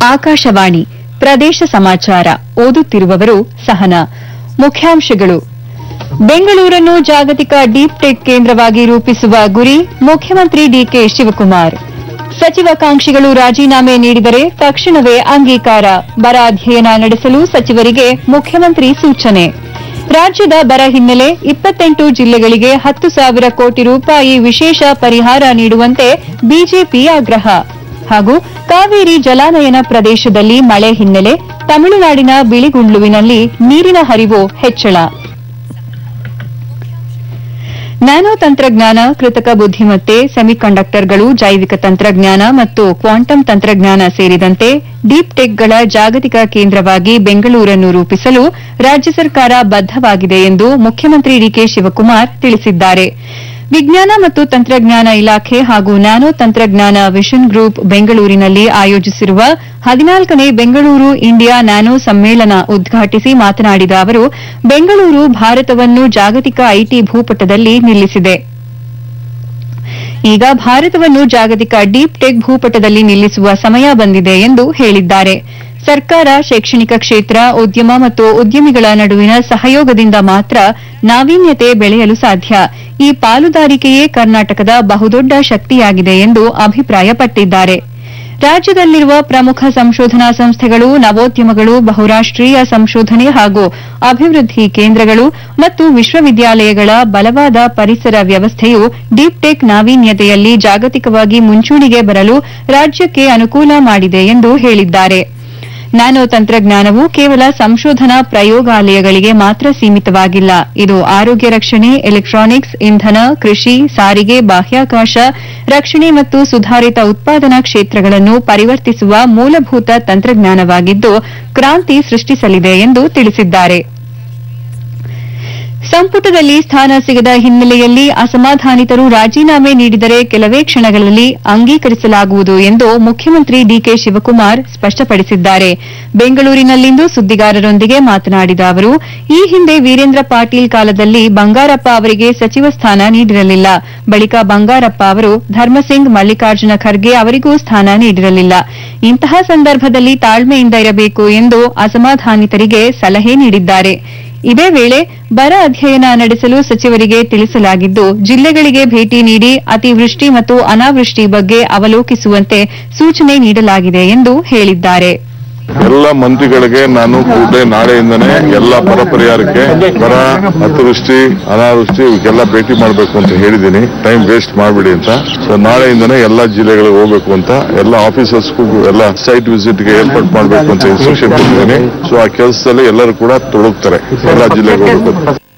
ಆಕಾಶವಾಣಿ ಪ್ರದೇಶ ಸಮಾಚಾರ ಓದುತ್ತಿರುವವರು ಸಹನಾ ಮುಖ್ಯಾಂಶಗಳು ಬೆಂಗಳೂರನ್ನು ಜಾಗತಿಕ ಡೀಪ್ ಟೆಕ್ ಕೇಂದ್ರವಾಗಿ ರೂಪಿಸುವ ಗುರಿ ಮುಖ್ಯಮಂತ್ರಿ ಡಿಕೆ ಶಿವಕುಮಾರ್ ಸಚಿವಾಕಾಂಕ್ಷಿಗಳು ರಾಜೀನಾಮೆ ನೀಡಿದರೆ ತಕ್ಷಣವೇ ಅಂಗೀಕಾರ ಬರ ಅಧ್ಯಯನ ನಡೆಸಲು ಸಚಿವರಿಗೆ ಮುಖ್ಯಮಂತ್ರಿ ಸೂಚನೆ ರಾಜ್ಯದ ಬರ ಹಿನ್ನೆಲೆ ಇಪ್ಪತ್ತೆಂಟು ಜಿಲ್ಲೆಗಳಿಗೆ ಹತ್ತು ಸಾವಿರ ಕೋಟಿ ರೂಪಾಯಿ ವಿಶೇಷ ಪರಿಹಾರ ನೀಡುವಂತೆ ಬಿಜೆಪಿ ಆಗ್ರಹ ಹಾಗೂ ಕಾವೇರಿ ಜಲಾನಯನ ಪ್ರದೇಶದಲ್ಲಿ ಮಳೆ ಹಿನ್ನೆಲೆ ತಮಿಳುನಾಡಿನ ಬಿಳಿಗುಂಡ್ಲುವಿನಲ್ಲಿ ನೀರಿನ ಹರಿವು ಹೆಚ್ಚಳ ನ್ಯಾನೋ ತಂತ್ರಜ್ಞಾನ ಕೃತಕ ಬುದ್ದಿಮತ್ತೆ ಸೆಮಿಕಂಡಕ್ಟರ್ಗಳು ಜೈವಿಕ ತಂತ್ರಜ್ಞಾನ ಮತ್ತು ಕ್ವಾಂಟಮ್ ತಂತ್ರಜ್ಞಾನ ಸೇರಿದಂತೆ ಡೀಪ್ ಟೆಕ್ಗಳ ಜಾಗತಿಕ ಕೇಂದ್ರವಾಗಿ ಬೆಂಗಳೂರನ್ನು ರೂಪಿಸಲು ರಾಜ್ಯ ಸರ್ಕಾರ ಬದ್ದವಾಗಿದೆ ಎಂದು ಮುಖ್ಯಮಂತ್ರಿ ಡಿಕೆ ಶಿವಕುಮಾರ್ ತಿಳಿಸಿದ್ದಾರೆ ವಿಜ್ಞಾನ ಮತ್ತು ತಂತ್ರಜ್ಞಾನ ಇಲಾಖೆ ಹಾಗೂ ನ್ಯಾನೋ ತಂತ್ರಜ್ಞಾನ ವಿಷನ್ ಗ್ರೂಪ್ ಬೆಂಗಳೂರಿನಲ್ಲಿ ಆಯೋಜಿಸಿರುವ ಹದಿನಾಲ್ಕನೇ ಬೆಂಗಳೂರು ಇಂಡಿಯಾ ನ್ಯಾನೋ ಸಮ್ಮೇಳನ ಉದ್ಘಾಟಿಸಿ ಮಾತನಾಡಿದ ಅವರು ಬೆಂಗಳೂರು ಭಾರತವನ್ನು ಜಾಗತಿಕ ಐಟಿ ಭೂಪಟದಲ್ಲಿ ನಿಲ್ಲಿಸಿದೆ ಈಗ ಭಾರತವನ್ನು ಜಾಗತಿಕ ಡೀಪ್ ಟೆಕ್ ಭೂಪಟದಲ್ಲಿ ನಿಲ್ಲಿಸುವ ಸಮಯ ಬಂದಿದೆ ಎಂದು ಹೇಳಿದ್ದಾರೆ ಸರ್ಕಾರ ಶೈಕ್ಷಣಿಕ ಕ್ಷೇತ್ರ ಉದ್ಯಮ ಮತ್ತು ಉದ್ಯಮಿಗಳ ನಡುವಿನ ಸಹಯೋಗದಿಂದ ಮಾತ್ರ ನಾವೀನ್ಯತೆ ಬೆಳೆಯಲು ಸಾಧ್ಯ ಈ ಪಾಲುದಾರಿಕೆಯೇ ಕರ್ನಾಟಕದ ಬಹುದೊಡ್ಡ ಶಕ್ತಿಯಾಗಿದೆ ಎಂದು ಅಭಿಪ್ರಾಯಪಟ್ಟಿದ್ದಾರೆ ರಾಜ್ಯದಲ್ಲಿರುವ ಪ್ರಮುಖ ಸಂಶೋಧನಾ ಸಂಸ್ಥೆಗಳು ನವೋದ್ಯಮಗಳು ಬಹುರಾಷ್ಟೀಯ ಸಂಶೋಧನೆ ಹಾಗೂ ಅಭಿವೃದ್ಧಿ ಕೇಂದ್ರಗಳು ಮತ್ತು ವಿಶ್ವವಿದ್ಯಾಲಯಗಳ ಬಲವಾದ ಪರಿಸರ ವ್ಯವಸ್ಥೆಯು ಡೀಪ್ ಟೆಕ್ ನಾವೀನ್ಯತೆಯಲ್ಲಿ ಜಾಗತಿಕವಾಗಿ ಮುಂಚೂಣಿಗೆ ಬರಲು ರಾಜ್ಯಕ್ಕೆ ಅನುಕೂಲ ಮಾಡಿದೆ ಎಂದು ಹೇಳಿದ್ದಾರೆ ನ್ಯಾನೋ ತಂತ್ರಜ್ಞಾನವು ಕೇವಲ ಸಂಶೋಧನಾ ಪ್ರಯೋಗಾಲಯಗಳಿಗೆ ಮಾತ್ರ ಸೀಮಿತವಾಗಿಲ್ಲ ಇದು ಆರೋಗ್ಯ ರಕ್ಷಣೆ ಎಲೆಕ್ಟ್ರಾನಿಕ್ಸ್ ಇಂಧನ ಕೃಷಿ ಸಾರಿಗೆ ಬಾಹ್ಯಾಕಾಶ ರಕ್ಷಣೆ ಮತ್ತು ಸುಧಾರಿತ ಉತ್ಪಾದನಾ ಕ್ಷೇತ್ರಗಳನ್ನು ಪರಿವರ್ತಿಸುವ ಮೂಲಭೂತ ತಂತ್ರಜ್ಞಾನವಾಗಿದ್ದು ಕ್ರಾಂತಿ ಸೃಷ್ಟಿಸಲಿದೆ ಎಂದು ತಿಳಿಸಿದ್ದಾರೆ ಸಂಪುಟದಲ್ಲಿ ಸ್ಥಾನ ಸಿಗದ ಹಿನ್ನೆಲೆಯಲ್ಲಿ ಅಸಮಾಧಾನಿತರು ರಾಜೀನಾಮೆ ನೀಡಿದರೆ ಕೆಲವೇ ಕ್ಷಣಗಳಲ್ಲಿ ಅಂಗೀಕರಿಸಲಾಗುವುದು ಎಂದು ಮುಖ್ಯಮಂತ್ರಿ ಡಿಕೆ ಶಿವಕುಮಾರ್ ಸ್ಪಷ್ಟಪಡಿಸಿದ್ದಾರೆ ಬೆಂಗಳೂರಿನಲ್ಲಿಂದು ಸುದ್ದಿಗಾರರೊಂದಿಗೆ ಮಾತನಾಡಿದ ಅವರು ಈ ಹಿಂದೆ ವೀರೇಂದ್ರ ಪಾಟೀಲ್ ಕಾಲದಲ್ಲಿ ಬಂಗಾರಪ್ಪ ಅವರಿಗೆ ಸಚಿವ ಸ್ಥಾನ ನೀಡಿರಲಿಲ್ಲ ಬಳಿಕ ಬಂಗಾರಪ್ಪ ಅವರು ಧರ್ಮಸಿಂಗ್ ಮಲ್ಲಿಕಾರ್ಜುನ ಖರ್ಗೆ ಅವರಿಗೂ ಸ್ಥಾನ ನೀಡಿರಲಿಲ್ಲ ಇಂತಹ ಸಂದರ್ಭದಲ್ಲಿ ತಾಳ್ಮೆಯಿಂದ ಇರಬೇಕು ಎಂದು ಅಸಮಾಧಾನಿತರಿಗೆ ಸಲಹೆ ನೀಡಿದ್ದಾರೆ ಇದೇ ವೇಳೆ ಬರ ಅಧ್ಯಯನ ನಡೆಸಲು ಸಚಿವರಿಗೆ ತಿಳಿಸಲಾಗಿದ್ದು ಜಿಲ್ಲೆಗಳಿಗೆ ಭೇಟಿ ನೀಡಿ ಅತಿವೃಷ್ಟಿ ಮತ್ತು ಅನಾವೃಷ್ಟಿ ಬಗ್ಗೆ ಅವಲೋಕಿಸುವಂತೆ ಸೂಚನೆ ನೀಡಲಾಗಿದೆ ಎಂದು ಹೇಳಿದ್ದಾರೆ ಎಲ್ಲ ಮಂತ್ರಿಗಳಿಗೆ ನಾನು ಕೂಡಲೇ ನಾಳೆಯಿಂದನೇ ಎಲ್ಲ ಬರ ಪರಿಹಾರಕ್ಕೆ ಬರ ಅತಿವೃಷ್ಟಿ ಅನಾವೃಷ್ಟಿ ಇವಕ್ಕೆಲ್ಲ ಭೇಟಿ ಮಾಡಬೇಕು ಅಂತ ಹೇಳಿದ್ದೀನಿ ಟೈಮ್ ವೇಸ್ಟ್ ಮಾಡಬೇಡಿ ಅಂತ ಸೊ ನಾಳೆಯಿಂದನೇ ಎಲ್ಲ ಜಿಲ್ಲೆಗಳಿಗೆ ಹೋಗ್ಬೇಕು ಅಂತ ಎಲ್ಲ ಆಫೀಸರ್ಸ್ಗೂ ಎಲ್ಲ ಸೈಟ್ ವಿಸಿಟ್ಗೆ ಏರ್ಪಾಟ್ ಮಾಡಬೇಕು ಅಂತ ಇನ್ಸ್ಟ್ರಕ್ಷನ್ ಕೊಟ್ಟಿದ್ದೀನಿ ಸೊ ಆ ಕೆಲಸದಲ್ಲಿ ಎಲ್ಲರೂ ಕೂಡ ತೊಡಗ್ತಾರೆ ಎಲ್ಲ ಜಿಲ್ಲೆಗೆ ಹೋಗ್ಬೇಕು ಅಂತ.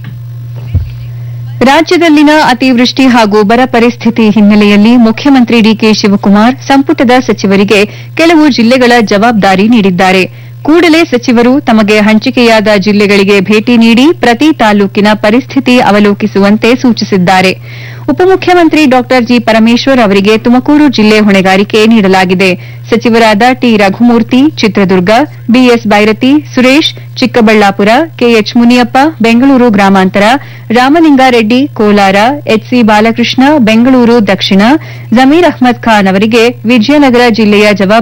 ರಾಜ್ಯದಲ್ಲಿನ ಅತಿವೃಷ್ಟಿ ಹಾಗೂ ಬರ ಪರಿಸ್ಥಿತಿ ಹಿನ್ನೆಲೆಯಲ್ಲಿ ಮುಖ್ಯಮಂತ್ರಿ ಡಿಕೆ ಶಿವಕುಮಾರ್ ಸಂಪುಟದ ಸಚಿವರಿಗೆ ಕೆಲವು ಜಿಲ್ಲೆಗಳ ಜವಾಬ್ದಾರಿ ನೀಡಿದ್ದಾರೆ ಕೂಡಲೇ ಸಚಿವರು ತಮಗೆ ಹಂಚಿಕೆಯಾದ ಜಿಲ್ಲೆಗಳಿಗೆ ಭೇಟಿ ನೀಡಿ ಪ್ರತಿ ತಾಲೂಕಿನ ಪರಿಸ್ಥಿತಿ ಅವಲೋಕಿಸುವಂತೆ ಸೂಚಿಸಿದ್ದಾರೆ ಉಪಮುಖ್ಯಮಂತ್ರಿ ಡಾ ಜಿ ಪರಮೇಶ್ವರ್ ಅವರಿಗೆ ತುಮಕೂರು ಜಿಲ್ಲೆ ಹೊಣೆಗಾರಿಕೆ ನೀಡಲಾಗಿದೆ ಸಚಿವರಾದ T Raghumurthy Chitradurga BS Byrathi Suresh Chikkaballapur KH Muniyappa Bengaluru ಗ್ರಾಮಾಂತರ ರಾಮಲಿಂಗಾರೆಡ್ಡಿ ಕೋಲಾರ ಎಚ್ಸಿ ಬಾಲಕೃಷ್ಣ ಬೆಂಗಳೂರು ದಕ್ಷಿಣ ಜಮೀರ್ ಅಹ್ಮದ್ ಖಾನ್ ಅವರಿಗೆ ವಿಜಯನಗರ ಜಿಲ್ಲೆಯ ಜವಾಬ್ದಾರಿ